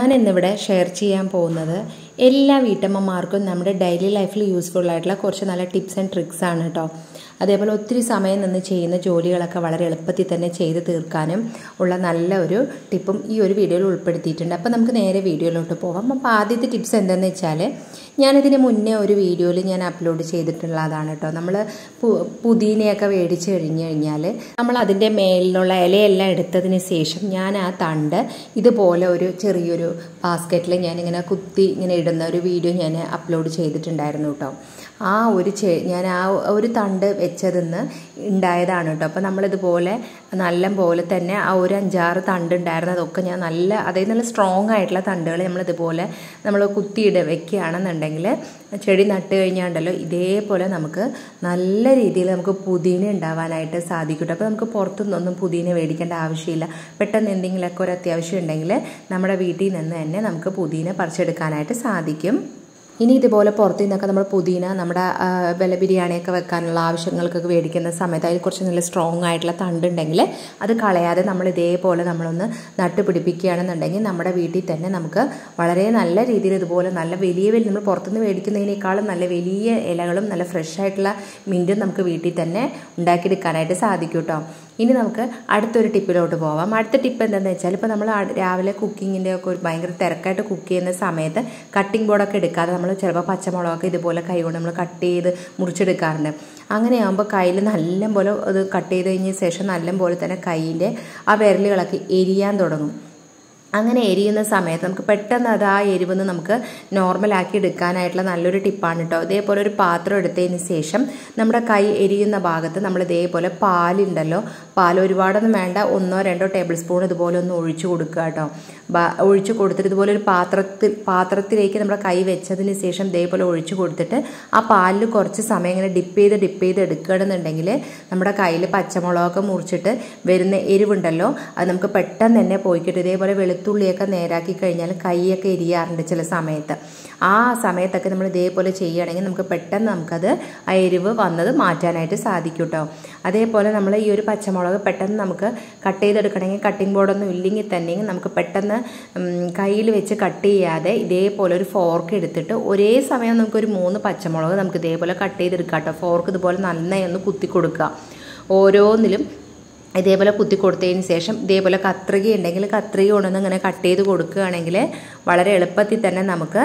ഞാൻ ഇന്നിവിടെ ഷെയർ ചെയ്യാൻ പോകുന്നത് എല്ലാ വീട്ടമ്മമാർക്കും നമ്മുടെ ഡെയിലി ലൈഫിൽ യൂസ്ഫുൾ ആയിട്ടുള്ള കുറച്ച് നല്ല ടിപ്സ് ആൻഡ് ട്രിക്സ് ആണ് കേട്ടോ അതേപോലെ ഒത്തിരി സമയം നിന്ന് ചെയ്യുന്ന ജോലികളൊക്കെ വളരെ എളുപ്പത്തിൽ തന്നെ ചെയ്ത് തീർക്കാനും ഉള്ള നല്ല ഒരു ടിപ്പും ഈ ഒരു വീഡിയോയിൽ ഉൾപ്പെടുത്തിയിട്ടുണ്ട് അപ്പോൾ നമുക്ക് നേരെ വീഡിയോയിലോട്ട് പോകാം അപ്പോൾ ആദ്യത്തെ ടിപ്സ് എന്തെന്ന് വെച്ചാൽ ഞാനിതിന് മുന്നേ ഒരു വീഡിയോയിൽ ഞാൻ അപ്ലോഡ് ചെയ്തിട്ടുള്ളതാണ് കേട്ടോ നമ്മൾ പുതിനയൊക്കെ മേടിച്ച് കഴിഞ്ഞ് കഴിഞ്ഞാൽ നമ്മൾ അതിൻ്റെ മേലിലുള്ള ഇലയെല്ലാം എടുത്തതിന് ശേഷം ഞാൻ ആ തണ്ട് ഇതുപോലെ ഒരു ചെറിയൊരു ബാസ്ക്കറ്റിൽ ഞാനിങ്ങനെ കുത്തി ഇങ്ങനെ ഇടുന്ന ഒരു വീഡിയോ ഞാൻ അപ്ലോഡ് ചെയ്തിട്ടുണ്ടായിരുന്നു കേട്ടോ ആ ഒരു ചെ ഞാൻ ആ ഒരു തണ്ട് വെച്ചതെന്ന് ഉണ്ടായതാണ് കേട്ടോ അപ്പോൾ നമ്മളിതുപോലെ നല്ല പോലെ തന്നെ ആ ഒരു അഞ്ചാറ് തണ്ട് ഉണ്ടായിരുന്നതൊക്കെ ഞാൻ നല്ല അതായത് നല്ല സ്ട്രോങ് ആയിട്ടുള്ള തണ്ടുകൾ നമ്മളിതുപോലെ നമ്മൾ കുത്തിയിട വെക്കുകയാണെന്നുണ്ടെങ്കിൽ ചെടി നട്ട് കഴിഞ്ഞാണ്ടല്ലോ ഇതേപോലെ നമുക്ക് നല്ല രീതിയിൽ നമുക്ക് പുതിന ഉണ്ടാവാനായിട്ട് സാധിക്കും അപ്പോൾ നമുക്ക് പുറത്തുനിന്നൊന്നും പുതിന മേടിക്കേണ്ട ആവശ്യമില്ല പെട്ടെന്ന് എന്തെങ്കിലുമൊക്കെ ഒരു അത്യാവശ്യം ഉണ്ടെങ്കിൽ നമ്മുടെ വീട്ടിൽ നിന്ന് തന്നെ നമുക്ക് പുതിന പറിച്ചെടുക്കാനായിട്ട് സാധിക്കും ഇനി ഇതുപോലെ പുറത്തു നിന്നൊക്കെ നമ്മൾ പുതിന നമ്മുടെ വില ബിരിയാണിയൊക്കെ വെക്കാനുള്ള ആവശ്യങ്ങൾക്കൊക്കെ മേടിക്കുന്ന സമയത്ത് അതിൽ കുറച്ച് നല്ല സ്ട്രോങ് ആയിട്ടുള്ള തണ്ടുണ്ടെങ്കിൽ അത് കളയാതെ നമ്മൾ ഇതേപോലെ നമ്മളൊന്ന് നട്ട് പിടിപ്പിക്കുകയാണെന്നുണ്ടെങ്കിൽ നമ്മുടെ വീട്ടിൽ തന്നെ നമുക്ക് വളരെ നല്ല രീതിയിൽ ഇതുപോലെ നല്ല വലിയ വലിയ നമ്മൾ പുറത്തുനിന്ന് മേടിക്കുന്നതിനേക്കാളും നല്ല വലിയ ഇലകളും നല്ല ഫ്രഷ് ആയിട്ടുള്ള മിൻറ്റും നമുക്ക് വീട്ടിൽ തന്നെ ഉണ്ടാക്കിയെടുക്കാനായിട്ട് സാധിക്കും കേട്ടോ ഇനി നമുക്ക് അടുത്തൊരു ടിപ്പിലോട്ട് പോവാം അടുത്ത ടിപ്പ് എന്താണെന്ന് വെച്ചാൽ ഇപ്പോൾ നമ്മൾ രാവിലെ കുക്കിങ്ങിൻ്റെ ഒക്കെ ഒരു ഭയങ്കര തിരക്കായിട്ട് കുക്ക് ചെയ്യുന്ന സമയത്ത് കട്ടിംഗ് ബോർഡൊക്കെ എടുക്കാതെ നമ്മൾ ചിലപ്പോൾ പച്ചമുളകൊക്കെ ഇതുപോലെ കൈ കൊണ്ട് നമ്മൾ കട്ട് ചെയ്ത് മുറിച്ചെടുക്കാറുണ്ട് അങ്ങനെയാകുമ്പോൾ കയ്യിൽ നല്ല പോലെ അത് കട്ട് ചെയ്ത് കഴിഞ്ഞ ശേഷം നല്ല പോലെ തന്നെ കൈയിൻ്റെ ആ വിരലുകളൊക്കെ എരിയാൻ തുടങ്ങും അങ്ങനെ എരിയുന്ന സമയത്ത് നമുക്ക് പെട്ടെന്ന് അത് ആ എരിവെന്ന് നമുക്ക് നോർമലാക്കി എടുക്കാനായിട്ടുള്ള നല്ലൊരു ടിപ്പാണ് കേട്ടോ ഇതേപോലെ ഒരു പാത്രം എടുത്തതിന് ശേഷം നമ്മുടെ കൈ എരിയുന്ന ഭാഗത്ത് നമ്മൾ ഇതേപോലെ പാലുണ്ടല്ലോ പാൽ ഒരുപാടൊന്നും വേണ്ട ഒന്നോ രണ്ടോ ടേബിൾ സ്പൂൺ ഇതുപോലെ ഒന്ന് ഒഴിച്ചു കൊടുക്കുക കേട്ടോ ഒഴിച്ചു കൊടുത്തിട്ട് ഇതുപോലെ ഒരു പാത്രത്തിൽ പാത്രത്തിലേക്ക് നമ്മുടെ കൈ വെച്ചതിന് ശേഷം ഇതേപോലെ ഒഴിച്ചു കൊടുത്തിട്ട് ആ പാലിൽ കുറച്ച് സമയം ഇങ്ങനെ ഡിപ്പ് ചെയ്ത് ഡിപ്പ് ചെയ്ത് എടുക്കുകയാണെന്നുണ്ടെങ്കിൽ നമ്മുടെ കയ്യിൽ പച്ചമുളകൊക്കെ മുറിച്ചിട്ട് വരുന്ന എരിവുണ്ടല്ലോ അത് നമുക്ക് പെട്ടെന്ന് തന്നെ പോയിക്കിട്ട് ഇതേപോലെ വെളുത്തുള്ളിയൊക്കെ നേരാക്കി കഴിഞ്ഞാൽ കൈയൊക്കെ എരിയാറുണ്ട് ചില സമയത്ത് ആ സമയത്തൊക്കെ നമ്മൾ ഇതേപോലെ ചെയ്യുകയാണെങ്കിൽ നമുക്ക് പെട്ടെന്ന് നമുക്കത് ആ എരിവ് വന്നത് മാറ്റാനായിട്ട് സാധിക്കും കേട്ടോ അതേപോലെ നമ്മൾ ഈ ഒരു പച്ചമുളക് പെട്ടെന്ന് നമുക്ക് കട്ട് ചെയ്തെടുക്കണമെങ്കിൽ കട്ടിംഗ് ബോർഡൊന്നും ഇല്ലെങ്കിൽ തന്നെ നമുക്ക് പെട്ടെന്ന് കയ്യിൽ വെച്ച് കട്ട് ചെയ്യാതെ ഇതേപോലെ ഒരു ഫോർക്ക് എടുത്തിട്ട് ഒരേ സമയം നമുക്കൊരു മൂന്ന് പച്ചമുളക് നമുക്ക് ഇതേപോലെ കട്ട് ചെയ്തെടുക്കാം കേട്ടോ ഫോർക്ക് ഇതുപോലെ നന്നായി ഒന്ന് കുത്തി കൊടുക്കുക ഓരോന്നിലും ഇതേപോലെ കുത്തി കൊടുത്തതിന് ശേഷം ഇതേപോലെ കത്രിക ഉണ്ടെങ്കിൽ കത്രിക കൊണ്ടൊന്ന് ഇങ്ങനെ കട്ട് ചെയ്ത് കൊടുക്കുകയാണെങ്കിൽ വളരെ എളുപ്പത്തിൽ തന്നെ നമുക്ക്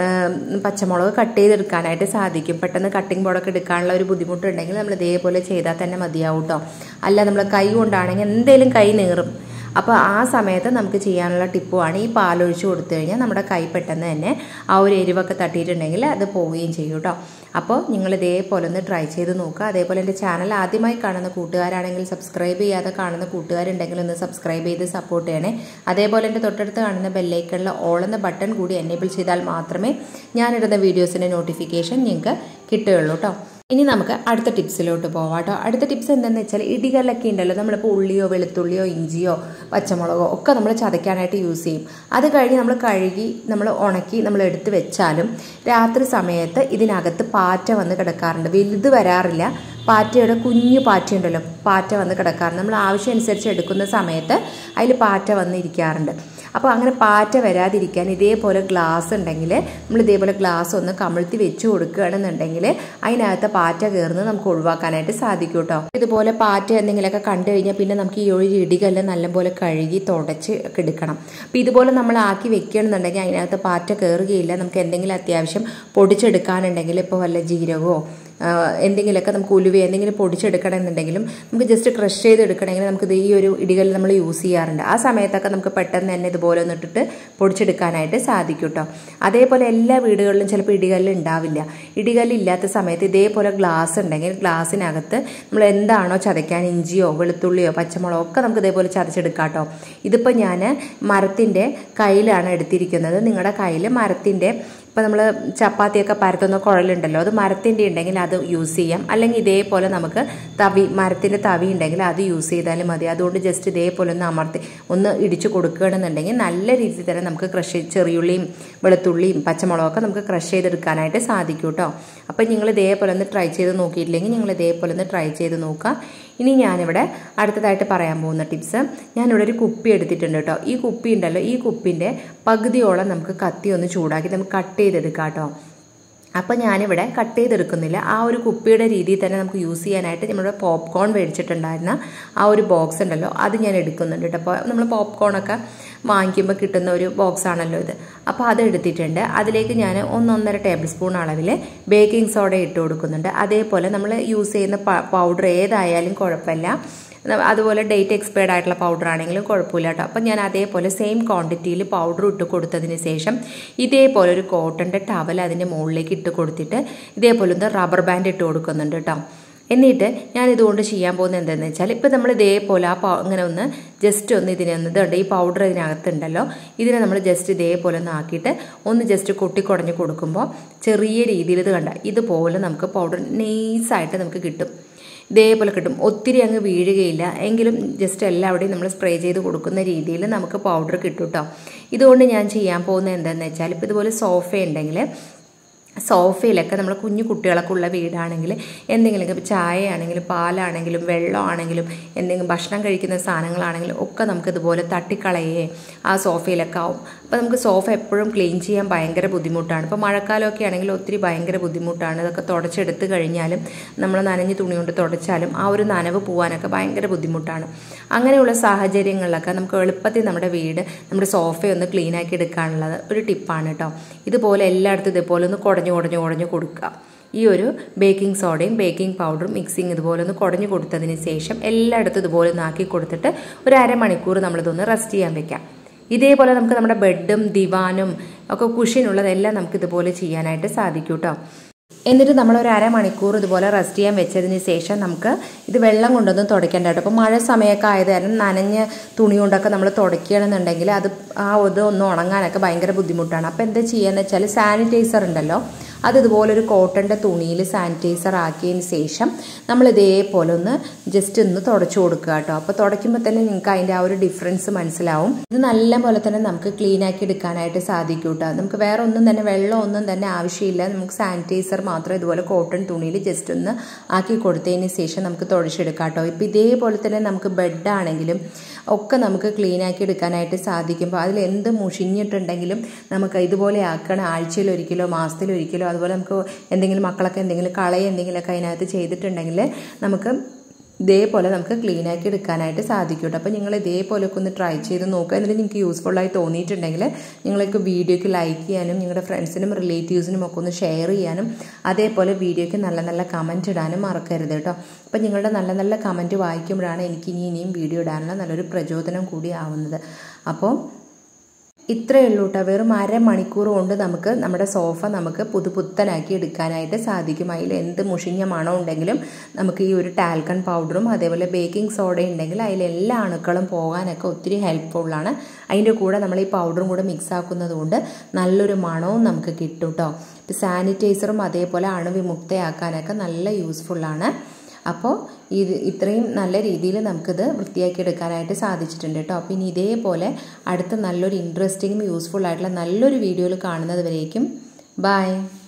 പച്ചമുളക് കട്ട് ചെയ്തെടുക്കാനായിട്ട് സാധിക്കും പെട്ടെന്ന് കട്ടിംഗ് ബോർഡൊക്കെ എടുക്കാനുള്ള ഒരു ബുദ്ധിമുട്ടുണ്ടെങ്കിൽ നമ്മൾ ഇതേപോലെ ചെയ്താൽ തന്നെ മതിയാവും കേട്ടോ അല്ല നമ്മൾ കൈ കൊണ്ടാണെങ്കിൽ എന്തെങ്കിലും കൈ നീറും അപ്പോൾ ആ സമയത്ത് നമുക്ക് ചെയ്യാനുള്ള ടിപ്പുമാണ് ഈ പാലൊഴിച്ച് കൊടുത്തു കഴിഞ്ഞാൽ നമ്മുടെ കൈ പെട്ടെന്ന് തന്നെ ആ ഒരു എരിവൊക്കെ തട്ടിയിട്ടുണ്ടെങ്കിൽ അത് പോവുകയും ചെയ്യും കേട്ടോ അപ്പോൾ നിങ്ങൾ ഇതേപോലെ ഒന്ന് ട്രൈ ചെയ്ത് നോക്കുക അതേപോലെ എൻ്റെ ചാനൽ ആദ്യമായി കാണുന്ന കൂട്ടുകാരാണെങ്കിൽ സബ്സ്ക്രൈബ് ചെയ്യാതെ കാണുന്ന കൂട്ടുകാരുണ്ടെങ്കിൽ ഒന്ന് സബ്സ്ക്രൈബ് ചെയ്ത് സപ്പോർട്ട് ചെയ്യണേ അതേപോലെ എൻ്റെ തൊട്ടടുത്ത് കാണുന്ന ബെല്ലൈക്കണിൽ ഓൾ എന്ന ബട്ടൺ കൂടി എനേബിൾ ചെയ്താൽ മാത്രമേ ഞാനിടുന്ന വീഡിയോസിൻ്റെ നോട്ടിഫിക്കേഷൻ നിങ്ങൾക്ക് കിട്ടുകയുള്ളൂ കേട്ടോ ഇനി നമുക്ക് അടുത്ത ടിപ്സിലോട്ട് പോവാം കേട്ടോ അടുത്ത ടിപ്സ് എന്താണെന്ന് വെച്ചാൽ ഇടികല്ലൊക്കെ ഉണ്ടല്ലോ നമ്മളിപ്പോൾ ഉള്ളിയോ വെളുത്തുള്ളിയോ ഇഞ്ചിയോ പച്ചമുളകോ ഒക്കെ നമ്മൾ ചതയ്ക്കാനായിട്ട് യൂസ് ചെയ്യും അത് കഴിഞ്ഞ് നമ്മൾ കഴുകി നമ്മൾ ഉണക്കി നമ്മൾ എടുത്ത് വെച്ചാലും രാത്രി സമയത്ത് ഇതിനകത്ത് പാറ്റ വന്ന് കിടക്കാറുണ്ട് വലുത് വരാറില്ല പാറ്റയുടെ കുഞ്ഞു പാറ്റയുണ്ടല്ലോ പാറ്റ വന്ന് കിടക്കാറുണ്ട് നമ്മൾ ആവശ്യം അനുസരിച്ച് എടുക്കുന്ന സമയത്ത് അതിൽ പാറ്റ വന്നിരിക്കാറുണ്ട് അപ്പോൾ അങ്ങനെ പാറ്റ വരാതിരിക്കാൻ ഇതേപോലെ ഗ്ലാസ് ഉണ്ടെങ്കിൽ നമ്മൾ ഇതേപോലെ ഗ്ലാസ് ഒന്ന് കമിഴ്ത്തി വെച്ച് കൊടുക്കുകയാണെന്നുണ്ടെങ്കിൽ അതിനകത്ത് പാറ്റ കയറുന്നത് നമുക്ക് ഒഴിവാക്കാനായിട്ട് സാധിക്കും കേട്ടോ ഇതുപോലെ പാറ്റ എന്തെങ്കിലുമൊക്കെ കണ്ടു കഴിഞ്ഞാൽ പിന്നെ നമുക്ക് ഈ ഒരു ഇടികല്ല് നല്ലപോലെ കഴുകി തുടച്ച് എടുക്കണം അപ്പോൾ ഇതുപോലെ നമ്മൾ ആക്കി വെക്കുകയാണെന്നുണ്ടെങ്കിൽ അതിനകത്ത് പാറ്റ കയറുകയില്ല നമുക്ക് എന്തെങ്കിലും അത്യാവശ്യം പൊടിച്ചെടുക്കാനുണ്ടെങ്കിൽ ഇപ്പോൾ വല്ല ജീരകമോ എന്തെങ്കിലുമൊക്കെ നമുക്ക് ഉലുവ എന്തെങ്കിലും പൊടിച്ചെടുക്കണമെന്നുണ്ടെങ്കിലും നമുക്ക് ജസ്റ്റ് ക്രഷ് ചെയ്ത് എടുക്കണമെങ്കിൽ നമുക്ക് ഈ ഒരു ഇടികല്ല് നമ്മൾ യൂസ് ചെയ്യാറുണ്ട് ആ സമയത്തൊക്കെ നമുക്ക് പെട്ടെന്ന് തന്നെ ഇതുപോലെ ഒന്ന് ഇട്ടിട്ട് പൊടിച്ചെടുക്കാനായിട്ട് സാധിക്കും കേട്ടോ അതേപോലെ എല്ലാ വീടുകളിലും ചിലപ്പോൾ ഇടികല്ല് ഉണ്ടാവില്ല ഇടികല്ല് ഇല്ലാത്ത സമയത്ത് ഇതേപോലെ ഗ്ലാസ് ഉണ്ടെങ്കിൽ ഗ്ലാസ്സിനകത്ത് നമ്മൾ എന്താണോ ചതയ്ക്കാൻ ഇഞ്ചിയോ വെളുത്തുള്ളിയോ പച്ചമുളകോ ഒക്കെ നമുക്ക് ഇതേപോലെ ചതച്ചെടുക്കാം കേട്ടോ ഇതിപ്പോൾ ഞാൻ മരത്തിൻ്റെ കയ്യിലാണ് എടുത്തിരിക്കുന്നത് നിങ്ങളുടെ കയ്യിൽ മരത്തിൻ്റെ ഇപ്പോൾ നമ്മൾ ചപ്പാത്തിയൊക്കെ പരത്തുന്ന കുഴലുണ്ടല്ലോ അത് മരത്തിൻ്റെ ഉണ്ടെങ്കിൽ അത് യൂസ് ചെയ്യാം അല്ലെങ്കിൽ ഇതേപോലെ നമുക്ക് തവി മരത്തിൻ്റെ തവി ഉണ്ടെങ്കിൽ അത് യൂസ് ചെയ്താലും മതി അതുകൊണ്ട് ജസ്റ്റ് ഇതേപോലെ ഒന്ന് അമർത്തി ഒന്ന് ഇടിച്ചു കൊടുക്കുകയാണെന്നുണ്ടെങ്കിൽ നല്ല രീതിയിൽ തന്നെ നമുക്ക് ക്രഷ് ചെറിയുള്ളിയും വെളുത്തുള്ളിയും പച്ചമുളകൊക്കെ നമുക്ക് ക്രഷ് ചെയ്തെടുക്കാനായിട്ട് സാധിക്കും കേട്ടോ അപ്പോൾ നിങ്ങൾ ഇതേപോലെ ഒന്ന് ട്രൈ ചെയ്ത് നോക്കിയിട്ടില്ലെങ്കിൽ നിങ്ങൾ ഇതേപോലെ ഒന്ന് ട്രൈ ചെയ്ത് നോക്കുക ഇനി ഞാനിവിടെ അടുത്തതായിട്ട് പറയാൻ പോകുന്ന ടിപ്സ് ഞാനിവിടെ ഒരു കുപ്പി എടുത്തിട്ടുണ്ട് കേട്ടോ ഈ കുപ്പി ഉണ്ടല്ലോ ഈ കുപ്പിൻ്റെ പകുതിയോളം നമുക്ക് കത്തി ഒന്ന് ചൂടാക്കി നമുക്ക് കട്ട് ചെയ്തെടുക്കാം കേട്ടോ അപ്പോൾ ഞാനിവിടെ കട്ട് ചെയ്തെടുക്കുന്നില്ല ആ ഒരു കുപ്പിയുടെ രീതിയിൽ തന്നെ നമുക്ക് യൂസ് ചെയ്യാനായിട്ട് നമ്മുടെ പോപ്കോൺ മേടിച്ചിട്ടുണ്ടായിരുന്ന ആ ഒരു ബോക്സ് ഉണ്ടല്ലോ അത് ഞാൻ എടുക്കുന്നുണ്ട് കേട്ടോ അപ്പോൾ നമ്മൾ പോപ്കോണൊക്കെ വാങ്ങിക്കുമ്പോൾ കിട്ടുന്ന ഒരു ബോക്സ് ആണല്ലോ ഇത് അപ്പോൾ അത് എടുത്തിട്ടുണ്ട് അതിലേക്ക് ഞാൻ ഒന്നൊന്നര ടേബിൾ സ്പൂൺ അളവിൽ ബേക്കിംഗ് സോഡ ഇട്ട് കൊടുക്കുന്നുണ്ട് അതേപോലെ നമ്മൾ യൂസ് ചെയ്യുന്ന പൗഡർ ഏതായാലും കുഴപ്പമില്ല അതുപോലെ ഡേറ്റ് എക്സ്പയർഡ് ആയിട്ടുള്ള പൗഡർ ആണെങ്കിലും കുഴപ്പമില്ല കേട്ടോ അപ്പം ഞാൻ അതേപോലെ സെയിം ക്വാണ്ടിറ്റിയിൽ പൗഡർ ഇട്ട് കൊടുത്തതിന് ശേഷം ഇതേപോലെ ഒരു കോട്ടൻ്റെ ടവൽ അതിൻ്റെ മുകളിലേക്ക് ഇട്ട് കൊടുത്തിട്ട് ഇതേപോലെ ഒന്ന് റബ്ബർ ബാൻഡ് ഇട്ട് കൊടുക്കുന്നുണ്ട് കേട്ടോ എന്നിട്ട് ഞാൻ ഇതുകൊണ്ട് ചെയ്യാൻ പോകുന്നത് എന്താണെന്ന് വെച്ചാൽ ഇപ്പം നമ്മൾ ഇതേപോലെ ആ അങ്ങനെ ഒന്ന് ജസ്റ്റ് ഒന്ന് ഇതിനെ ഒന്ന് ഇതുണ്ട് ഈ പൗഡർ ഇതിനകത്തുണ്ടല്ലോ ഇതിനെ നമ്മൾ ജസ്റ്റ് ഇതേപോലെ ഒന്ന് ആക്കിയിട്ട് ഒന്ന് ജസ്റ്റ് കൊട്ടിക്കുടഞ്ഞ് കൊടുക്കുമ്പോൾ ചെറിയ രീതിയിൽ ഇത് കണ്ട ഇതുപോലെ നമുക്ക് പൗഡർ നെയ്സായിട്ട് നമുക്ക് കിട്ടും ഇതേപോലെ കിട്ടും ഒത്തിരി അങ്ങ് വീഴുകയില്ല എങ്കിലും ജസ്റ്റ് എല്ലാവിടെയും നമ്മൾ സ്പ്രേ ചെയ്ത് കൊടുക്കുന്ന രീതിയിൽ നമുക്ക് പൗഡർ കിട്ടും കേട്ടോ ഇതുകൊണ്ട് ഞാൻ ചെയ്യാൻ പോകുന്നത് എന്താണെന്ന് വെച്ചാൽ ഇപ്പോൾ ഇതുപോലെ സോഫ ഉണ്ടെങ്കിൽ സോഫയിലൊക്കെ നമ്മൾ കുഞ്ഞു കുട്ടികളൊക്കെ ഉള്ള വീടാണെങ്കിൽ എന്തെങ്കിലും ഇപ്പോൾ ചായ ആണെങ്കിലും പാലാണെങ്കിലും വെള്ളമാണെങ്കിലും എന്തെങ്കിലും ഭക്ഷണം കഴിക്കുന്ന സാധനങ്ങളാണെങ്കിലും ഒക്കെ നമുക്ക് ഇതുപോലെ തട്ടിക്കളയേ ആ സോഫയിലൊക്കെ ആവും അപ്പോൾ നമുക്ക് സോഫ എപ്പോഴും ക്ലീൻ ചെയ്യാൻ ഭയങ്കര ബുദ്ധിമുട്ടാണ് ഇപ്പോൾ മഴക്കാലമൊക്കെ ആണെങ്കിൽ ഒത്തിരി ഭയങ്കര ബുദ്ധിമുട്ടാണ് ഇതൊക്കെ തുടച്ചെടുത്ത് കഴിഞ്ഞാലും നമ്മൾ നനഞ്ഞ് തുണി കൊണ്ട് തുടച്ചാലും ആ ഒരു നനവ് പോകാനൊക്കെ ഭയങ്കര ബുദ്ധിമുട്ടാണ് അങ്ങനെയുള്ള സാഹചര്യങ്ങളിലൊക്കെ നമുക്ക് എളുപ്പത്തിൽ നമ്മുടെ വീട് നമ്മുടെ സോഫയൊന്ന് ക്ലീൻ ആക്കി എടുക്കാനുള്ളത് ഒരു ടിപ്പാണ് കേട്ടോ ഇതുപോലെ എല്ലായിടത്തും ഇതുപോലെ ഒന്ന് കുടഞ്ഞു കുടഞ്ഞു കുടഞ്ഞു കൊടുക്കുക ഈ ഒരു ബേക്കിംഗ് സോഡയും ബേക്കിംഗ് പൗഡറും മിക്സിങ് ഇതുപോലെ ഒന്ന് കുടഞ്ഞു കൊടുത്തതിന് ശേഷം എല്ലായിടത്തും ഇതുപോലെ ഒന്ന് ആക്കി കൊടുത്തിട്ട് ഒരു അരമണിക്കൂർ നമ്മളിതൊന്ന് റെസ്റ്റ് ചെയ്യാൻ വെക്കാം ഇതേപോലെ നമുക്ക് നമ്മുടെ ബെഡും ദിവാനും ഒക്കെ കുഷിനുള്ളതെല്ലാം നമുക്ക് ഇതുപോലെ ചെയ്യാനായിട്ട് സാധിക്കും കേട്ടോ എന്നിട്ട് നമ്മൾ ഒരു അരമണിക്കൂർ ഇതുപോലെ റെസ്റ്റ് ചെയ്യാൻ വെച്ചതിന് ശേഷം നമുക്ക് ഇത് വെള്ളം കൊണ്ടൊന്നും തുടയ്ക്കേണ്ട കേട്ടോ അപ്പോൾ മഴ സമയമൊക്കെ ആയത് കാരണം നനഞ്ഞ തുണി കൊണ്ടൊക്കെ നമ്മൾ തുടയ്ക്കുകയാണെന്നുണ്ടെങ്കിൽ അത് ആ ഇത് ഒന്ന് ഉണങ്ങാനൊക്കെ ഭയങ്കര ബുദ്ധിമുട്ടാണ് അപ്പോൾ എന്താ ചെയ്യുകയെന്ന് വെച്ചാൽ സാനിറ്റൈസർ ഉണ്ടല്ലോ അത് ഇതുപോലെ ഒരു കോട്ടൻ്റെ തുണിയിൽ സാനിറ്റൈസർ ആക്കിയതിന് ശേഷം നമ്മൾ ഇതേപോലെ ഒന്ന് ജസ്റ്റ് ഒന്ന് തുടച്ചു കൊടുക്കുക കേട്ടോ അപ്പോൾ തുടയ്ക്കുമ്പോൾ തന്നെ നിങ്ങൾക്ക് അതിൻ്റെ ആ ഒരു ഡിഫറൻസ് മനസ്സിലാവും ഇത് നല്ല പോലെ തന്നെ നമുക്ക് ക്ലീൻ ആക്കി എടുക്കാനായിട്ട് സാധിക്കും കേട്ടോ നമുക്ക് വേറെ ഒന്നും തന്നെ വെള്ളം ഒന്നും തന്നെ ആവശ്യമില്ല നമുക്ക് സാനിറ്റൈസർ മാത്രം ഇതുപോലെ കോട്ടൺ തുണിയിൽ ജസ്റ്റ് ഒന്ന് ആക്കി കൊടുത്തതിന് ശേഷം നമുക്ക് തുടച്ചെടുക്കാം കേട്ടോ ഇപ്പോൾ ഇതേപോലെ തന്നെ നമുക്ക് ബെഡാണെങ്കിലും ഒക്കെ നമുക്ക് ക്ലീൻ ആക്കി എടുക്കാനായിട്ട് സാധിക്കുമ്പോൾ അതിൽ എന്ത് മുഷിഞ്ഞിട്ടുണ്ടെങ്കിലും നമുക്ക് ഇതുപോലെ ആക്കണം ആഴ്ചയിൽ ഒരിക്കലോ മാസത്തിൽ ഒരിക്കലോ അതുപോലെ നമുക്ക് എന്തെങ്കിലും മക്കളൊക്കെ എന്തെങ്കിലും കളയ എന്തെങ്കിലുമൊക്കെ അതിനകത്ത് ചെയ്തിട്ടുണ്ടെങ്കിൽ നമുക്ക് ഇതേപോലെ നമുക്ക് ക്ലീൻ ആക്കി എടുക്കാനായിട്ട് സാധിക്കും കേട്ടോ അപ്പോൾ നിങ്ങൾ ഇതേപോലെയൊക്കെ ഒന്ന് ട്രൈ ചെയ്ത് നോക്കുക എന്നിട്ട് നിങ്ങൾക്ക് യൂസ്ഫുള്ളായി തോന്നിയിട്ടുണ്ടെങ്കിൽ നിങ്ങൾക്ക് വീഡിയോയ്ക്ക് ലൈക്ക് ചെയ്യാനും നിങ്ങളുടെ ഫ്രണ്ട്സിനും റിലേറ്റീവ്സിനും ഒക്കെ ഒന്ന് ഷെയർ ചെയ്യാനും അതേപോലെ വീഡിയോയ്ക്ക് നല്ല നല്ല കമൻറ്റ് ഇടാനും മറക്കരുത് കേട്ടോ അപ്പോൾ നിങ്ങളുടെ നല്ല നല്ല കമൻറ്റ് വായിക്കുമ്പോഴാണ് എനിക്ക് ഇനി ഇനിയും വീഡിയോ ഇടാനുള്ള നല്ലൊരു പ്രചോദനം കൂടി ആവുന്നത് അപ്പോൾ ഇത്രയേ ഉള്ളൂ കേട്ടോ വെറും അരമണിക്കൂർ കൊണ്ട് നമുക്ക് നമ്മുടെ സോഫ നമുക്ക് പുതുപുത്തനാക്കി എടുക്കാനായിട്ട് സാധിക്കും അതിൽ എന്ത് മുഷിഞ്ഞ മണം ഉണ്ടെങ്കിലും നമുക്ക് ഈ ഒരു ടാൽക്കൺ പൗഡറും അതേപോലെ ബേക്കിംഗ് സോഡ ഉണ്ടെങ്കിൽ അതിൽ എല്ലാ അണുക്കളും പോകാനൊക്കെ ഒത്തിരി ഹെൽപ്ഫുള്ളാണ് അതിൻ്റെ കൂടെ നമ്മൾ ഈ പൗഡറും കൂടെ മിക്സ് ആക്കുന്നത് കൊണ്ട് നല്ലൊരു മണവും നമുക്ക് കിട്ടും കേട്ടോ സാനിറ്റൈസറും അതേപോലെ അണുവിമുക്തയാക്കാനൊക്കെ നല്ല യൂസ്ഫുള്ളാണ് അപ്പോൾ ഇത് ഇത്രയും നല്ല രീതിയിൽ നമുക്കിത് വൃത്തിയാക്കി എടുക്കാനായിട്ട് സാധിച്ചിട്ടുണ്ട് കേട്ടോ അപ്പോൾ ഇനി ഇതേപോലെ അടുത്ത നല്ലൊരു ഇൻട്രസ്റ്റിങ്ങും യൂസ്ഫുൾ ആയിട്ടുള്ള നല്ലൊരു വീഡിയോയിൽ കാണുന്നത് വരേക്കും ബൈ